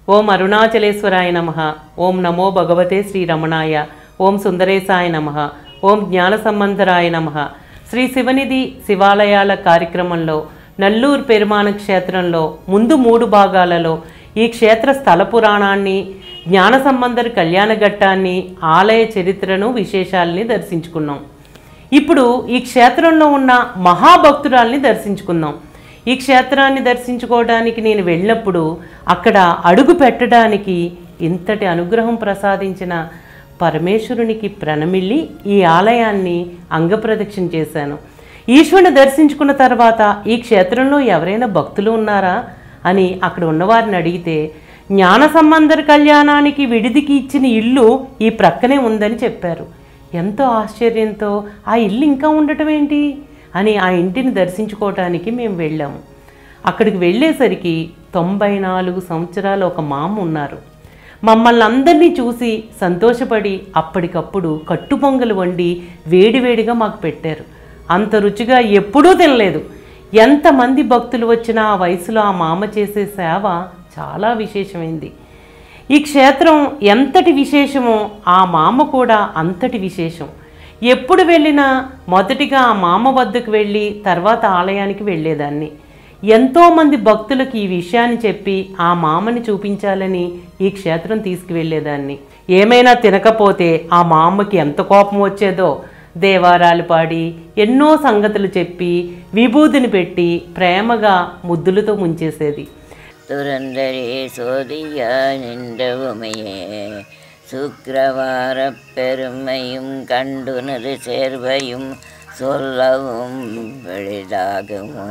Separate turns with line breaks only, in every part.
ఓం అరుణాచలేశ్వరాయ నమ ఓం నమో భగవతే శ్రీ రమణాయ ఓం సుందరేశాయ నమ ఓం జ్ఞాన సంబంధరాయ నమ శ్రీ శివనిధి శివాలయాల కార్యక్రమంలో నల్లూరు పెరుమాన క్షేత్రంలో ముందు మూడు భాగాలలో ఈ క్షేత్ర స్థల పురాణాన్ని జ్ఞాన సంబంధర్ కళ్యాణ ఘట్టాన్ని ఆలయ చరిత్రను విశేషాలని దర్శించుకున్నాం ఇప్పుడు ఈ క్షేత్రంలో ఉన్న మహాభక్తురాల్ని దర్శించుకుందాం ఈ క్షేత్రాన్ని దర్శించుకోవడానికి నేను వెళ్ళినప్పుడు అక్కడ అడుగు పెట్టడానికి ఇంతటి అనుగ్రహం ప్రసాదించిన పరమేశ్వరునికి ప్రణమిల్లి ఈ ఆలయాన్ని అంగప్రదక్షిణ చేశాను ఈశ్వరుని దర్శించుకున్న తర్వాత ఈ క్షేత్రంలో ఎవరైనా భక్తులు ఉన్నారా అని అక్కడ ఉన్నవారిని అడిగితే జ్ఞాన సంబంధర కళ్యాణానికి విడిదికి ఇచ్చిన ఇల్లు ఈ ప్రక్కనే ఉందని చెప్పారు ఎంతో ఆశ్చర్యంతో ఆ ఇల్లు ఇంకా ఉండటం ఏంటి అని ఆ ఇంటిని దర్శించుకోవటానికి మేము వెళ్ళాము అక్కడికి వెళ్ళేసరికి తొంభై నాలుగు సంవత్సరాలు ఒక మామ ఉన్నారు మమ్మల్ని అందరినీ చూసి సంతోషపడి అప్పటికప్పుడు కట్టుపొంగలు వండి వేడివేడిగా మాకు పెట్టారు అంత రుచిగా ఎప్పుడూ తినలేదు ఎంతమంది భక్తులు వచ్చినా ఆ వయసులో ఆ మామ చేసే సేవ చాలా విశేషమైంది ఈ క్షేత్రం ఎంతటి విశేషమో ఆ మామ కూడా అంతటి విశేషం ఎప్పుడు వెళ్ళినా మొదటిగా ఆ మామ వద్దకు వెళ్ళి తర్వాత ఆలయానికి వెళ్ళేదాన్ని ఎంతోమంది భక్తులకు ఈ విషయాన్ని చెప్పి ఆ మామని చూపించాలని ఈ క్షేత్రం తీసుకువెళ్ళేదాన్ని ఏమైనా తినకపోతే ఆ మామకి ఎంత కోపం వచ్చేదో దేవారాలు పాడి ఎన్నో సంగతులు చెప్పి విభూతిని పెట్టి ప్రేమగా ముద్దులతో ముంచేసేది
துரந்தரே சோதியா நின்றவுமையே சுக்கிரவார பெருமையும் கண்டுனது சேர்வையும் சொல்லவும் எளிதாகுமோ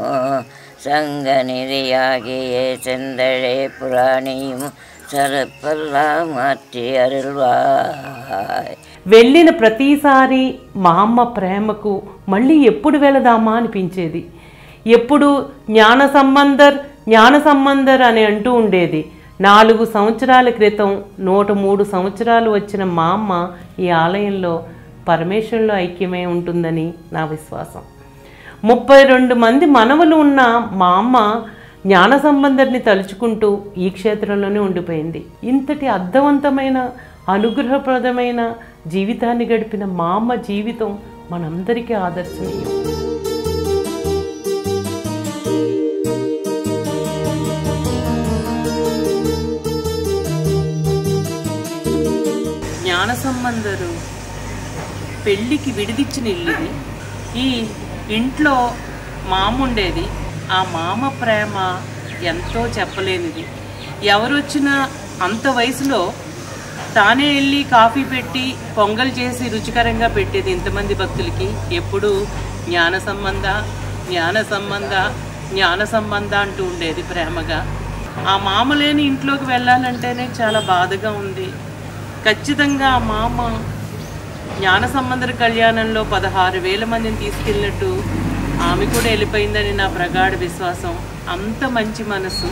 சங்கநிதியாகிய செந்தழே புராணியும் சரப்பெல்லாம் மாற்றி அருள்வாய்
వెళ్ళిన ప్రతిసారి మా అమ్మ ప్రేమకు మళ్ళీ ఎప్పుడు వెళదామా అనిపించేది ఎప్పుడు జ్ఞాన సంబంధర్ జ్ఞాన సంబంధర్ అని అంటూ ఉండేది నాలుగు సంవత్సరాల క్రితం నూట మూడు సంవత్సరాలు వచ్చిన మా అమ్మ ఈ ఆలయంలో పరమేశ్వరులో ఐక్యమై ఉంటుందని నా విశ్వాసం ముప్పై రెండు మంది మనవలు ఉన్న మా అమ్మ జ్ఞాన సంబంధర్ని తలుచుకుంటూ ఈ క్షేత్రంలోనే ఉండిపోయింది ఇంతటి అర్థవంతమైన అనుగ్రహప్రదమైన జీవితాన్ని గడిపిన మా అమ్మ జీవితం మనందరికీ ఆదర్శనీయం జ్ఞాన సంబంధరు పెళ్ళికి విడిదిచ్చిన ఇల్లు ఇది ఈ ఇంట్లో మామ ఉండేది ఆ మామ ప్రేమ ఎంతో చెప్పలేనిది ఎవరు వచ్చినా అంత వయసులో తానే వెళ్ళి కాఫీ పెట్టి పొంగల్ చేసి రుచికరంగా పెట్టేది ఇంతమంది భక్తులకి ఎప్పుడు జ్ఞాన సంబంధ జ్ఞాన సంబంధ జ్ఞాన సంబంధ అంటూ ఉండేది ప్రేమగా ఆ మామ లేని ఇంట్లోకి వెళ్ళాలంటేనే చాలా బాధగా ఉంది ఖచ్చితంగా ఆ మామ జ్ఞాన సంబంధర కళ్యాణంలో పదహారు వేల మందిని తీసుకెళ్ళినట్టు ఆమె కూడా వెళ్ళిపోయిందని నా ప్రగాఢ విశ్వాసం అంత మంచి మనసు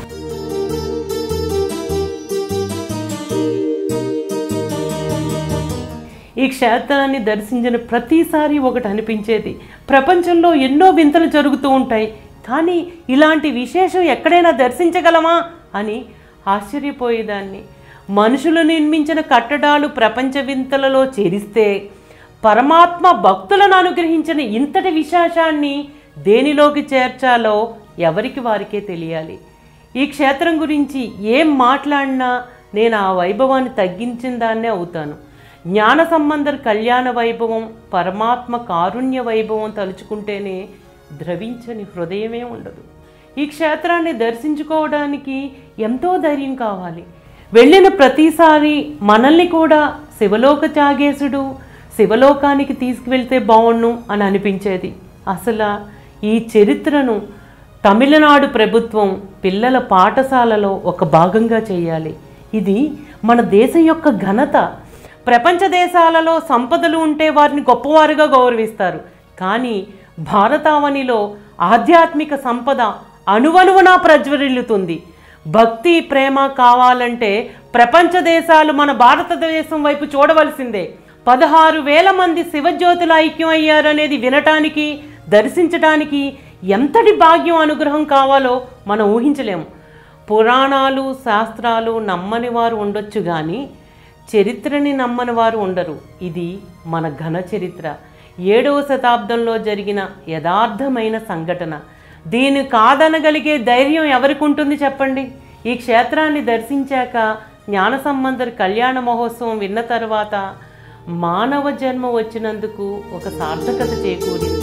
ఈ క్షేత్రాన్ని దర్శించిన ప్రతిసారి ఒకటి అనిపించేది ప్రపంచంలో ఎన్నో వింతలు జరుగుతూ ఉంటాయి కానీ ఇలాంటి విశేషం ఎక్కడైనా దర్శించగలమా అని ఆశ్చర్యపోయేదాన్ని మనుషులు నిర్మించిన కట్టడాలు ప్రపంచ వింతలలో చేరిస్తే పరమాత్మ భక్తులను అనుగ్రహించిన ఇంతటి విశేషాన్ని దేనిలోకి చేర్చాలో ఎవరికి వారికే తెలియాలి ఈ క్షేత్రం గురించి ఏం మాట్లాడినా నేను ఆ వైభవాన్ని తగ్గించిన దాన్నే అవుతాను జ్ఞాన సంబంధర్ కళ్యాణ వైభవం పరమాత్మ కారుణ్య వైభవం తలుచుకుంటేనే ద్రవించని హృదయమే ఉండదు ఈ క్షేత్రాన్ని దర్శించుకోవడానికి ఎంతో ధైర్యం కావాలి వెళ్ళిన ప్రతిసారి మనల్ని కూడా శివలోక త్యాగేశుడు శివలోకానికి తీసుకువెళ్తే బాగుండు అని అనిపించేది అసలు ఈ చరిత్రను తమిళనాడు ప్రభుత్వం పిల్లల పాఠశాలలో ఒక భాగంగా చేయాలి ఇది మన దేశం యొక్క ఘనత ప్రపంచ దేశాలలో సంపదలు ఉంటే వారిని గొప్పవారుగా గౌరవిస్తారు కానీ భారతావనిలో ఆధ్యాత్మిక సంపద అణువణువునా ప్రజ్వరిల్లుతుంది భక్తి ప్రేమ కావాలంటే ప్రపంచ దేశాలు మన భారతదేశం వైపు చూడవలసిందే పదహారు వేల మంది శివజ్యోతులు ఐక్యం అయ్యారనేది వినటానికి దర్శించటానికి ఎంతటి భాగ్యం అనుగ్రహం కావాలో మనం ఊహించలేము పురాణాలు శాస్త్రాలు నమ్మని వారు ఉండొచ్చు కానీ చరిత్రని నమ్మని వారు ఉండరు ఇది మన ఘన చరిత్ర ఏడవ శతాబ్దంలో జరిగిన యథార్థమైన సంఘటన దీన్ని కాదనగలిగే ధైర్యం ఎవరికి ఉంటుంది చెప్పండి ఈ క్షేత్రాన్ని దర్శించాక జ్ఞాన సంబంధర్ కళ్యాణ మహోత్సవం విన్న తర్వాత మానవ జన్మ వచ్చినందుకు ఒక సార్థకత చేకూరింది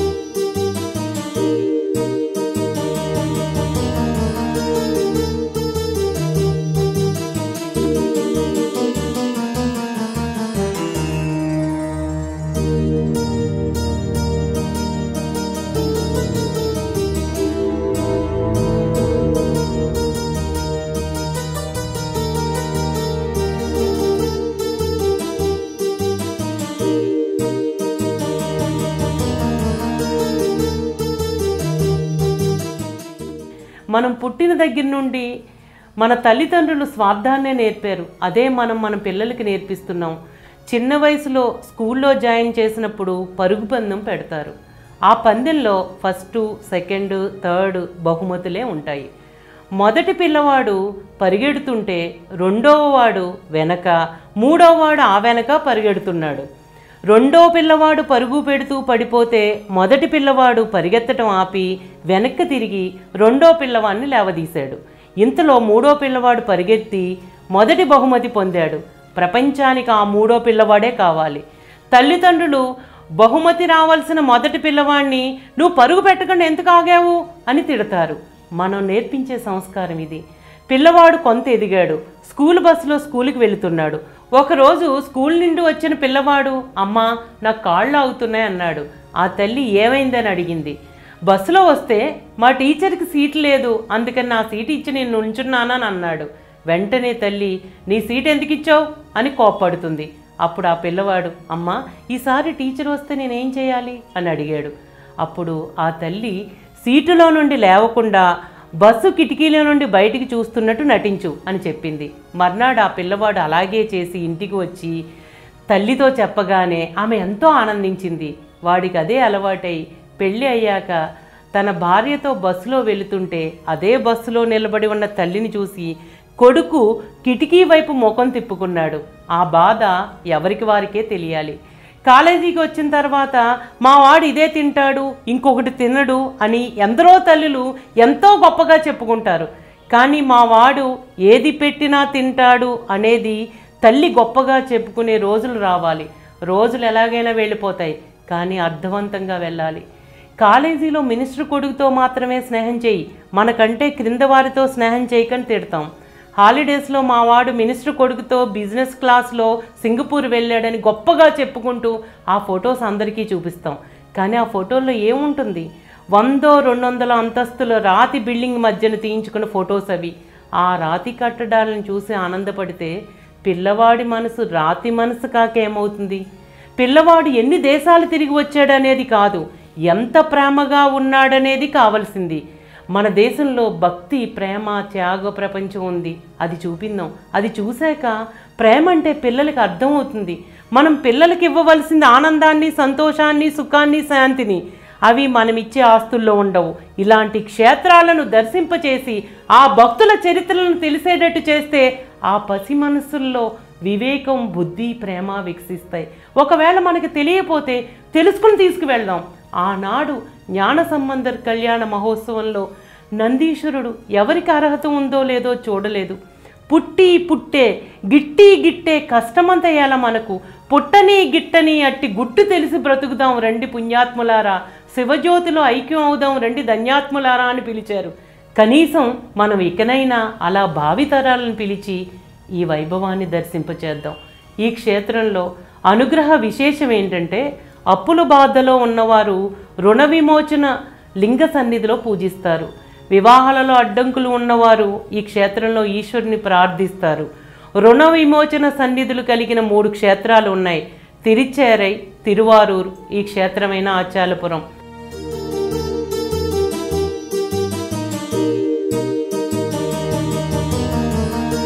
మనం పుట్టిన దగ్గర నుండి మన తల్లిదండ్రులు స్వార్థాన్నే నేర్పారు అదే మనం మన పిల్లలకి నేర్పిస్తున్నాం చిన్న వయసులో స్కూల్లో జాయిన్ చేసినప్పుడు పరుగు పందెం పెడతారు ఆ పందెంలో ఫస్ట్ సెకండ్ థర్డ్ బహుమతులే ఉంటాయి మొదటి పిల్లవాడు పరిగెడుతుంటే రెండవ వాడు వెనక మూడవ వాడు ఆ వెనక పరిగెడుతున్నాడు రెండో పిల్లవాడు పరుగు పెడుతూ పడిపోతే మొదటి పిల్లవాడు పరిగెత్తటం ఆపి వెనక్కి తిరిగి రెండో పిల్లవాడిని లేవదీశాడు ఇంతలో మూడో పిల్లవాడు పరిగెత్తి మొదటి బహుమతి పొందాడు ప్రపంచానికి ఆ మూడో పిల్లవాడే కావాలి తల్లిదండ్రులు బహుమతి రావాల్సిన మొదటి పిల్లవాడిని నువ్వు పరుగు పెట్టకుండా ఎందుకు ఆగావు అని తిడతారు మనం నేర్పించే సంస్కారం ఇది పిల్లవాడు కొంత ఎదిగాడు స్కూల్ బస్సులో స్కూల్కి వెళుతున్నాడు ఒకరోజు స్కూల్ నుండి వచ్చిన పిల్లవాడు అమ్మా నా కాళ్ళు అవుతున్నాయి అన్నాడు ఆ తల్లి ఏమైందని అడిగింది బస్సులో వస్తే మా టీచర్కి సీట్ లేదు అందుకని నా సీట్ ఇచ్చి నేను నుంచున్నానని అన్నాడు వెంటనే తల్లి నీ సీట్ ఎందుకు ఇచ్చావు అని కోప్పడుతుంది అప్పుడు ఆ పిల్లవాడు అమ్మా ఈసారి టీచర్ వస్తే నేనేం చేయాలి అని అడిగాడు అప్పుడు ఆ తల్లి సీటులో నుండి లేవకుండా బస్సు కిటికీలో నుండి బయటికి చూస్తున్నట్టు నటించు అని చెప్పింది మర్నాడు ఆ పిల్లవాడు అలాగే చేసి ఇంటికి వచ్చి తల్లితో చెప్పగానే ఆమె ఎంతో ఆనందించింది వాడికి అదే అలవాటై పెళ్ళి అయ్యాక తన భార్యతో బస్సులో వెళుతుంటే అదే బస్సులో నిలబడి ఉన్న తల్లిని చూసి కొడుకు కిటికీ వైపు ముఖం తిప్పుకున్నాడు ఆ బాధ ఎవరికి వారికే తెలియాలి కాలేజీకి వచ్చిన తర్వాత మా వాడు ఇదే తింటాడు ఇంకొకటి తినడు అని ఎందరో తల్లులు ఎంతో గొప్పగా చెప్పుకుంటారు కానీ మా వాడు ఏది పెట్టినా తింటాడు అనేది తల్లి గొప్పగా చెప్పుకునే రోజులు రావాలి రోజులు ఎలాగైనా వెళ్ళిపోతాయి కానీ అర్థవంతంగా వెళ్ళాలి కాలేజీలో మినిస్టర్ కొడుకుతో మాత్రమే స్నేహం చేయి మనకంటే క్రింద వారితో స్నేహం చేయకని తిడతాం హాలిడేస్లో మా వాడు మినిస్టర్ కొడుకుతో బిజినెస్ క్లాస్లో సింగపూర్ వెళ్ళాడని గొప్పగా చెప్పుకుంటూ ఆ ఫొటోస్ అందరికీ చూపిస్తాం కానీ ఆ ఫోటోల్లో ఏముంటుంది వందో రెండు వందల అంతస్తుల రాతి బిల్డింగ్ మధ్యన తీయించుకున్న ఫొటోస్ అవి ఆ రాతి కట్టడాలను చూసి ఆనందపడితే పిల్లవాడి మనసు రాతి మనసు కాక ఏమవుతుంది పిల్లవాడు ఎన్ని దేశాలు తిరిగి వచ్చాడనేది కాదు ఎంత ప్రేమగా ఉన్నాడనేది కావలసింది మన దేశంలో భక్తి ప్రేమ త్యాగ ప్రపంచం ఉంది అది చూపిందాం అది చూశాక ప్రేమ అంటే పిల్లలకి అర్థమవుతుంది మనం పిల్లలకి ఇవ్వవలసింది ఆనందాన్ని సంతోషాన్ని సుఖాన్ని శాంతిని అవి మనమిచ్చే ఆస్తుల్లో ఉండవు ఇలాంటి క్షేత్రాలను దర్శింపచేసి ఆ భక్తుల చరిత్రలను తెలిసేటట్టు చేస్తే ఆ పసి మనస్సుల్లో వివేకం బుద్ధి ప్రేమ వికసిస్తాయి ఒకవేళ మనకి తెలియపోతే తెలుసుకుని తీసుకువెళ్దాం ఆనాడు జ్ఞాన సంబంధర్ కళ్యాణ మహోత్సవంలో నందీశ్వరుడు ఎవరికి అర్హత ఉందో లేదో చూడలేదు పుట్టి పుట్టే గిట్టి గిట్టే కష్టమంత ఎలా మనకు పుట్టని గిట్టని అట్టి గుట్టు తెలిసి బ్రతుకుదాం రండి పుణ్యాత్ములారా శివజ్యోతిలో ఐక్యం అవుదాం రండి ధన్యాత్ములారా అని పిలిచారు కనీసం మనం ఇకనైనా అలా భావితరాలను పిలిచి ఈ వైభవాన్ని దర్శింపచేద్దాం ఈ క్షేత్రంలో అనుగ్రహ విశేషం ఏంటంటే అప్పుల బాధలో ఉన్నవారు రుణ విమోచన లింగ సన్నిధిలో పూజిస్తారు వివాహాలలో అడ్డంకులు ఉన్నవారు ఈ క్షేత్రంలో ఈశ్వరుని ప్రార్థిస్తారు రుణ విమోచన సన్నిధులు కలిగిన మూడు క్షేత్రాలు ఉన్నాయి తిరుచేరై తిరువారూర్ ఈ క్షేత్రమైన ఆచాలపురం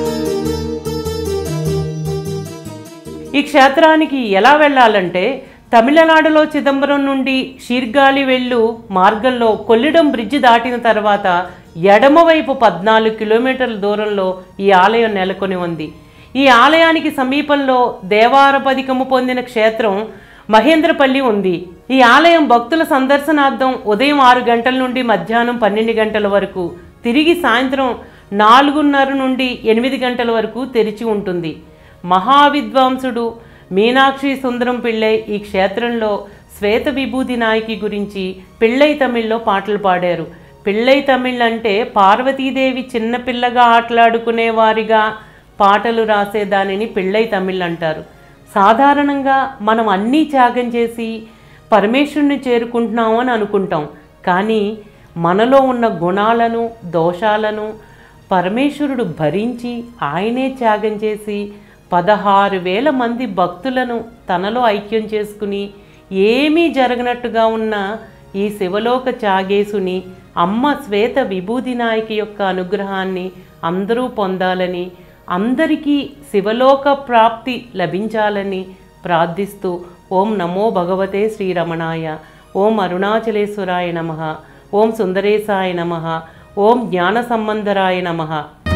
ఈ క్షేత్రానికి ఎలా వెళ్ళాలంటే తమిళనాడులో చిదంబరం నుండి షీర్గాలి వెళ్ళు మార్గంలో కొల్లిడం బ్రిడ్జి దాటిన తర్వాత ఎడమవైపు పద్నాలుగు కిలోమీటర్ల దూరంలో ఈ ఆలయం నెలకొని ఉంది ఈ ఆలయానికి సమీపంలో దేవారపదికము పొందిన క్షేత్రం మహేంద్రపల్లి ఉంది ఈ ఆలయం భక్తుల సందర్శనార్థం ఉదయం ఆరు గంటల నుండి మధ్యాహ్నం పన్నెండు గంటల వరకు తిరిగి సాయంత్రం నాలుగున్నర నుండి ఎనిమిది గంటల వరకు తెరిచి ఉంటుంది మహావిద్వాంసుడు మీనాక్షి సుందరం పిళ్ళై ఈ క్షేత్రంలో శ్వేత విభూతి నాయకి గురించి పిళ్ళై తమిళ్లో పాటలు పాడారు పిళ్ళై తమిళ్ అంటే పార్వతీదేవి చిన్నపిల్లగా ఆటలాడుకునే వారిగా పాటలు రాసే దానిని పిళ్ళై తమిళ్ అంటారు సాధారణంగా మనం అన్నీ త్యాగం చేసి పరమేశ్వరుని చేరుకుంటున్నాము అని అనుకుంటాం కానీ మనలో ఉన్న గుణాలను దోషాలను పరమేశ్వరుడు భరించి ఆయనే త్యాగం చేసి పదహారు వేల మంది భక్తులను తనలో ఐక్యం చేసుకుని ఏమీ జరగనట్టుగా ఉన్న ఈ శివలోక త్యాగేశుని అమ్మ శ్వేత విభూతి నాయకి యొక్క అనుగ్రహాన్ని అందరూ పొందాలని అందరికీ శివలోక ప్రాప్తి లభించాలని ప్రార్థిస్తూ ఓం నమో భగవతే శ్రీరమణాయ ఓం అరుణాచలేశ్వరాయ నమ ఓం సుందరేశాయ నమ ఓం జ్ఞాన సంబంధరాయ నమః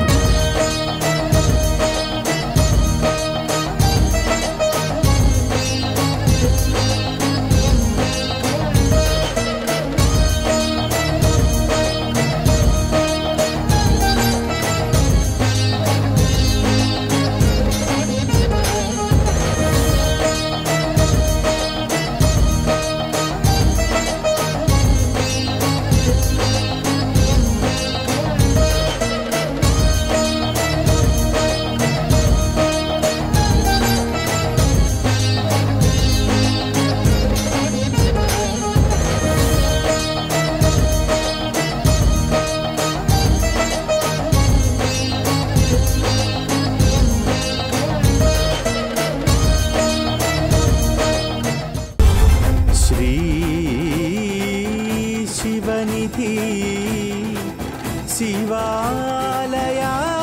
శ్రీ శివనిధి శివాలయా